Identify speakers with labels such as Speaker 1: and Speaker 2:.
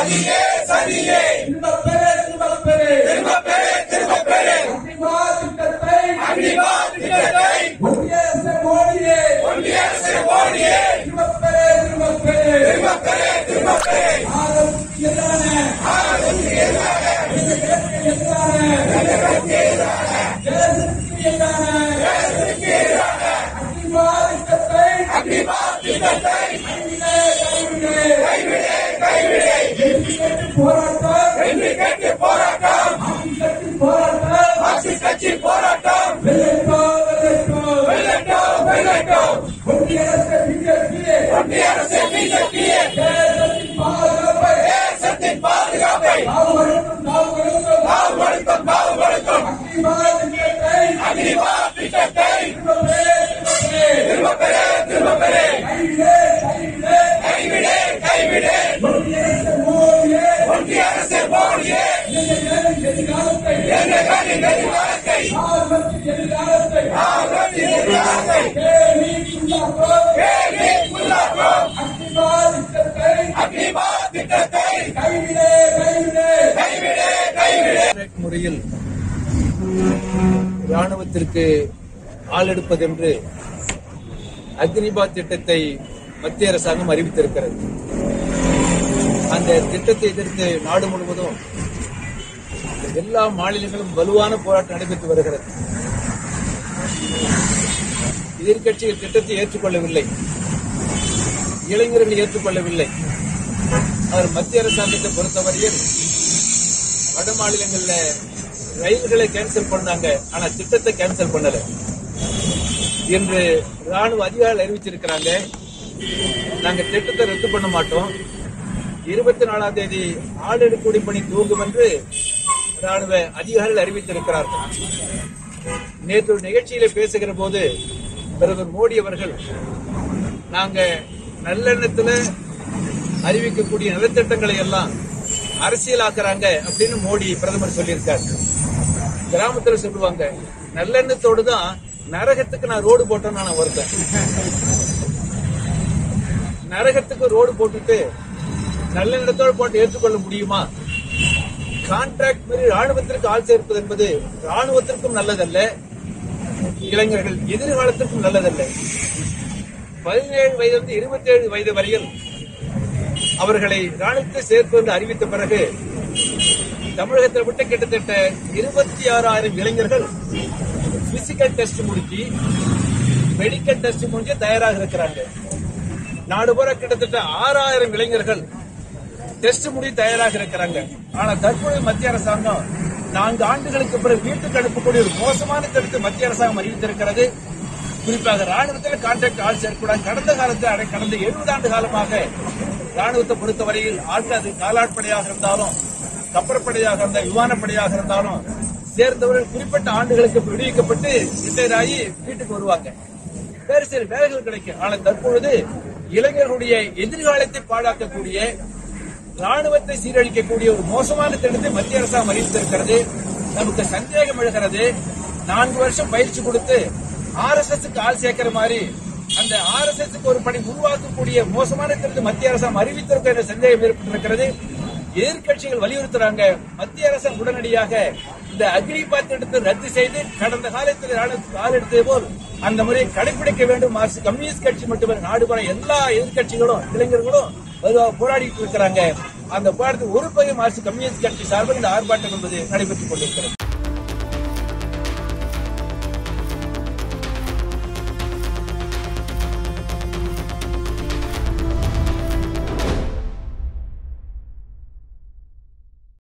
Speaker 1: சதியே சதியே
Speaker 2: திரும்பப் பெறு திரும்பப் பெறு
Speaker 1: திரும்ப பெரு திரும்ப பெரு
Speaker 2: அக்னிவா திட்டத்தை
Speaker 1: அக்னிவா திட்டத்தை
Speaker 2: ஒன்றிய அரசு மோடியே
Speaker 1: ஒன்றிய அரசு மோடியே
Speaker 2: திரும்பப் பெறு திரும்பப் பெறு
Speaker 1: திரும்ப பெரு திரும்ப பெரு
Speaker 2: ஆதரவுக்கு எதிரான
Speaker 1: ஆளுக்கு எதிராக
Speaker 2: தேசத்திற்கு எதிரான தேசத்திற்கு எதிரான அக்னிவா திட்டத்தை
Speaker 1: அக்னிவா திட்டத்தை
Speaker 2: கைவிடு கைவிடு
Speaker 1: கைவிடு கைவிடு
Speaker 2: வெற்றி கேட்டு போராட்டம்
Speaker 1: வெற்றி கேட்டு போராட்டம்
Speaker 2: ஆட்சி கட்சி போராட்டம்
Speaker 1: ஆட்சி கட்சி போராட்டம்
Speaker 2: வெள்ளட்டம் வெள்ளட்டம்
Speaker 1: வெல்லட்டும் வெல்லட்டும்
Speaker 2: ஒன்றிய அரசு பிஜேபி
Speaker 1: ஒன்றிய அரசு பிஜேபி
Speaker 2: தேசத்தின் பாதுகாப்பை
Speaker 1: தேசத்தின் பாதுகாப்பை
Speaker 2: காவலுக்கும் காவலுக்கும்
Speaker 1: பாவப்படுத்தும் பாவப்படுத்தும்
Speaker 2: அக்னிவா திட்டத்தை
Speaker 1: அக்னிவா திட்டத்தை
Speaker 2: திரும்பப்பே, திரும்பப்பே.
Speaker 1: திரும்ப பெரு திரும்ப பெரு
Speaker 2: கைவிடு கைவிடு
Speaker 1: கைவிடு கைவிடு
Speaker 2: ஒன்றிய அரசு மோடியே
Speaker 1: ஒன்றிய அரசு மோடியே
Speaker 2: எங்கள் எதிர்காலத்தை
Speaker 1: எங்கள் எதிர்காலத்தை
Speaker 2: ஆர்வத்தின் எதிர்காலத்தை
Speaker 1: ஆர்வத்தின் எதிர்காலத்தை
Speaker 2: கேள்வி உள்ளாக்கும்
Speaker 1: கேள்வி உள்ளாக்கும்
Speaker 2: அக்னிவா திட்டத்தை
Speaker 1: அக்னிவா திட்டத்தை
Speaker 2: கைவிடு கைவிடு
Speaker 1: கைவிடு கைவிடு
Speaker 3: கான்ட்ராக்ட் முறையில் ராணுவத்திற்கு ஆள் எடுப்பதென்று அக்னிபாத் திட்டத்தை மத்திய அரசாங்கம் அறிவித்திருக்கிறது அந்த திட்டத்தை எதிர்த்து நாடு முழுவதும் எல்லா மாநிலங்களும் வலுவான போராட்டம் நடைபெற்று வருகிறது எதிர்க்கட்சிகள் திட்டத்தை ஏற்றுக்கொள்ளவில்லை இளைஞர்கள் ஏற்றுக்கொள்ளவில்லை அவர் மத்திய அரசாங்கத்தை பொறுத்தவரையில் வட மாநிலங்கள்ல ரயில்களை கேன்சல் பண்ணாங்க ஆனா திட்டத்தை கேன்சல் பண்ணல என்று ராணுவ அதிகாரிகள் அறிவிச்சிருக்கிறாங்க நாங்க திட்டத்தை ரத்து பண்ண மாட்டோம் இருபத்தி நாலாம் தேதி ஆள் எடுக்கக்கூடிய பணி துவங்கும் என்று ராணுவ அதிகாரிகள் அறிவித்திருக்கிறார்கள் நேற்று ஒரு நிகழ்ச்சியில பேசுகிற போது பிரதமர் மோடி அவர்கள் நாங்க நல்லெண்ணத்துல அறிவிக்கக்கூடிய நலத்திட்டங்களை எல்லாம் அரசியலாக்குறாங்க அப்படின்னு மோடி பிரதமர் சொல்லியிருக்காரு கிராமத்துல சொல்லுவாங்க நல்லெண்ணத்தோடு தான் நரகத்துக்கு நான் ரோடு போட்டேன்னு நான் வருத்தேன் நரகத்துக்கு ரோடு போட்டுட்டு நல்லெண்ணத்தோடு போட்டு ஏற்றுக்கொள்ள முடியுமா கான்ட்ராக்ட் மீறி ராணுவத்திற்கு ஆள் சேர்ப்பது என்பது ராணுவத்திற்கும் நல்லதல்ல இளைஞர்கள் எதிர்காலத்திற்கும் நல்லதல்ல பதினேழு வயதிலிருந்து இருபத்தி ஏழு வயது வரையில் அவர்களை ராணுவத்தை சேர்ப்பது என்று அறிவித்த பிறகு தமிழகத்தில் விட்டு கிட்டத்தட்ட இருபத்தி ஆறாயிரம் இளைஞர்கள் பிசிக்கல் டெஸ்ட் முடிச்சு மெடிக்கல் டெஸ்ட் முடிஞ்சு தயாராக இருக்கிறாங்க நாடு பூரா கிட்டத்தட்ட ஆறாயிரம் இளைஞர்கள் டெஸ்ட் முடிவு தயாராக இருக்கிறாங்க ஆனா தற்போது மத்திய அரசாங்கம் நான்கு ஆண்டுகளுக்கு பிறகு வீட்டுக்கு அனுப்பக்கூடிய ஒரு மோசமான திட்டத்தை மத்திய அரசாங்கம் அறிவித்திருக்கிறது குறிப்பாக ராணுவத்தில் கான்ட்ராக்ட் ஆள் சேர்க்கூடாது கடந்த காலத்தில் அடை- கடந்த எழுபது ஆண்டு காலமாக ராணுவத்தை பொறுத்தவரையில் ஆட்கள் அது காலாட்படையாக இருந்தாலும் கப்பற்படையாக இருந்தால் விமானப்படையாக இருந்தாலும் சேர்ந்தவர்கள் குறிப்பிட்ட ஆண்டுகளுக்கு விடுவிக்கப்பட்டு ரிட்டையர் ஆகி வீட்டுக்கு வருவாங்க வேறு சில வேலைகள் கிடைக்கும் ஆனால் தற்பொழுது இளைஞர்களுடைய எதிர்காலத்தை பாழாக்கக்கூடிய ராணுவத்தை சீரழிக்கக்கூடிய ஒரு மோசமான திட்டத்தை மத்திய அரசாங்கம் அறிவித்திருக்கிறது நமக்கு சந்தேகம் எழுகிறது நான்கு வருஷம் பயிற்சி கொடுத்து ஆர் எஸ் எஸ் ஆள் சேர்க்கிற மாதிரி அந்த ஆர் எஸ் எஸ் ஒரு பணி உருவாக்கக்கூடிய மோசமான திட்டத்தை மத்திய அரசாங்கம் அறிவித்திருக்க என்ற சந்தேகம் ஏற்பட்டிருக்கிறது எதிர்க்கட்சிகள் வலியுறுத்துறாங்க மத்திய அரசு உடனடியாக இந்த அக்னிபாத் திட்டத்தை ரத்து செய்து கடந்த காலத்தில் ராணுவத்துக்கு ஆள் எடுத்தது போல் அந்த முறையை கடைபிடிக்க வேண்டும் மார்க்சிஸ்ட் கம்யூனிஸ்ட் கட்சி மட்டுமல்ல நாடு போற எல்லா எதிர்க்கட்சிகளும் இளைஞர்களும் வலுவாக போராடிட்டு இருக்கிறாங்க அந்த போராட்டத்தில் ஒரு பகுதி மார்க்சிஸ்ட் கம்யூனிஸ்ட் கட்சி சார்பில் இந்த ஆர்ப்பாட்டம் என்பது நடைபெற்றுக் கொண்டிருக்கிறது